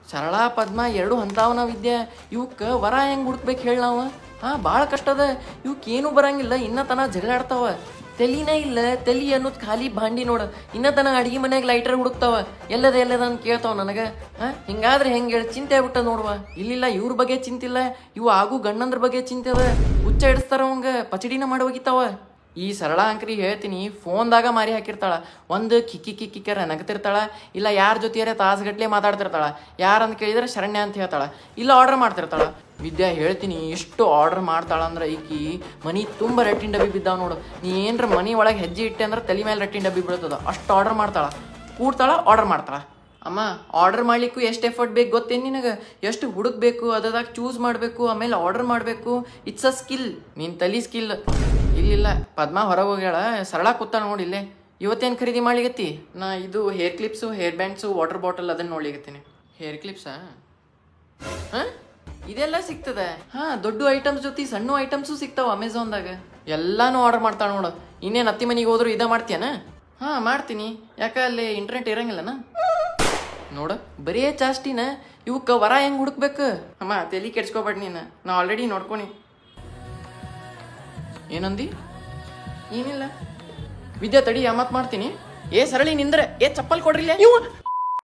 ಸರಳ ಪದ್ಮ ಎರಡು ಹಂತಾವನ ವಿದ್ಯೆ ಇವಕ್ಕ ವರ ಹೆಂಗ್ ಹುಡುಕ್ಬೇಕು ಹೇಳಿ ನಾವು ಹಾ ಭಾಳ ಕಷ್ಟ ಅದ ಇವಕ್ಕೇನು ಬರಂಗಿಲ್ಲ ಇನ್ನ ತನ ಜಗಳಾಡ್ತಾವ ತಲಿನೇ ಇಲ್ಲ ತಲಿ ಅನ್ನೋದು ಖಾಲಿ ಭಾಂಡಿ ನೋಡ ಇನ್ನ ತನ ಅಡಿಗೆ ಮನ್ಯಾಗ ಲೈಟರ್ ಹುಡುಕ್ತಾವ ಎಲ್ಲದ ಎಲ್ಲದ ಅಂತ ಕೇಳ್ತಾವ ನನಗ ಹಾ ಹಿಂಗಾದ್ರೆ ಹೆಂಗ್ ಹೇಳಿ ಚಿಂತೆ ಆಗ್ಬಿಟ್ಟ ನೋಡುವ ಇಲ್ಲಿಲ್ಲ ಇವ್ರ ಬಗ್ಗೆ ಚಿಂತಿಲ್ಲ ಇವು ಆಗು ಗಂಡಂದ್ರ ಬಗ್ಗೆ ಚಿಂತೆ ಅದ ಹುಚ್ಚ ಹಿಡಿಸ್ತಾರ ಅವಂಗ ಪಚಡಿನ ಮಾಡಿ ಹೋಗಿತಾವ ಈ ಸರಳ ಅಂಕ್ರಿ ಹೇಳ್ತೀನಿ ಫೋನ್ದಾಗ ಮಾರಿ ಹಾಕಿರ್ತಾಳ ಒಂದು ಕಿಕ್ಕಿ ಕಿಕ್ಕಿಕ್ಯಾರ ನಗತಿರ್ತಾಳ ಇಲ್ಲ ಯಾರ ಜೊತೆಯಾರ ತಾಸುಗಟ್ಲೆ ಮಾತಾಡ್ತಿರ್ತಾಳ ಯಾರಂತ ಕೇಳಿದ್ರೆ ಶರಣ್ಯ ಅಂತ ಹೇಳ್ತಾಳ ಇಲ್ಲ ಆರ್ಡರ್ ಮಾಡ್ತಿರ್ತಾಳ ವಿದ್ಯಾ ಹೇಳ್ತೀನಿ ಎಷ್ಟು ಆರ್ಡರ್ ಮಾಡ್ತಾಳ ಅಂದ್ರೆ ಈಕಿ ಮನಿ ತುಂಬ ರಟ್ಟಿನ ಡಬ್ಬಿ ಬಿದ್ದಾವ ನೋಡು ನೀ ಏನ್ರ ಮನಿ ಒಳಗೆ ಹೆಜ್ಜೆ ಇಟ್ಟೆ ಅಂದ್ರೆ ತಲೆ ಮೇಲೆ ರಟ್ಟಿನ ಡಬ್ಬಿ ಬೀಳ್ತದ ಅಷ್ಟು ಆರ್ಡರ್ ಮಾಡ್ತಾಳ ಕೂಡ್ತಾಳ ಆರ್ಡರ್ ಮಾಡ್ತಾಳ ಅಮ್ಮ ಆರ್ಡರ್ ಮಾಡ್ಲಿಕ್ಕೂ ಎಷ್ಟು ಎಫರ್ಟ್ ಬೇಕು ಗೊತ್ತೇನು ನಿನಗೆ ಎಷ್ಟು ಹುಡುಕ್ಬೇಕು ಅದ್ರದಾಗ ಚೂಸ್ ಮಾಡಬೇಕು ಆಮೇಲೆ ಆರ್ಡರ್ ಮಾಡಬೇಕು ಇಟ್ಸ್ ಅ ಸ್ಕಿಲ್ ನಿನ್ ತಲಿ ಸ್ಕಿಲ್ ಇಲ್ಲಿಲ್ಲ ಪದ್ಮ ಹೊರಗೆ ಹೋಗ್ಯಾಳ ಸರಳ ಕೂತ ನೋಡಿ ಇಲ್ಲೇ ಇವತ್ತೇನು ಖರೀದಿ ಮಾಡ್ಲಿಗತ್ತಿ ನಾ ಇದು hair clips hair bands water bottle ಅದನ್ನ ನೋಡ್ಲಿಗತ್ತೀನಿ ಹೇರ್ ಕ್ಲಿಪ್ಸಾ ಹಾ ಇದೆಲ್ಲ ಸಿಗ್ತದೆ ಹಾ ದೊಡ್ಡ ಐಟಮ್ಸ್ ಜೊತೆ ಸಣ್ಣ ಐಟಮ್ಸು ಸಿಗ್ತಾವ ಅಮೆಝಾನ್ದಾಗ ಎಲ್ಲಾನು ಆರ್ಡರ್ ಮಾಡ್ತಾಳ ನೋಡು ಇನ್ನೇನು ಅತ್ತಿ ಮನೆಗೆ ಹೋದ್ರು ಇದ ಮಾಡ್ತೀಯನ ಹಾ ಮಾಡ್ತೀನಿ ಯಾಕ ಅಲ್ಲಿ ಇಂಟರ್ನೆಟ್ ಇರಂಗಿಲ್ಲನ ನೋಡು ಬರೀ ಜಾಸ್ತಿನ ಇವಕ್ಕ ವರ ಹೆಂಗ್ ಹುಡುಕ್ಬೇಕು ಅಮ್ಮ ತಲೆ ಕೆಡ್ಸ್ಕೊಬೇಡ ನೀನು ನಾ ಆಲ್ರೆಡಿ ನೋಡ್ಕೊನಿ ಏನಂದಿ ಏನಿಲ್ಲ ವಿದ್ಯಾ ತಡಿ ಮತ್ ಮಾಡ್ತೀನಿ ಏ ಸರಳಿ ನಿಂದ್ರೆ ಏ ಚಪ್ಪಲ್ ಕೊಡ್ರಿಲ್ಲ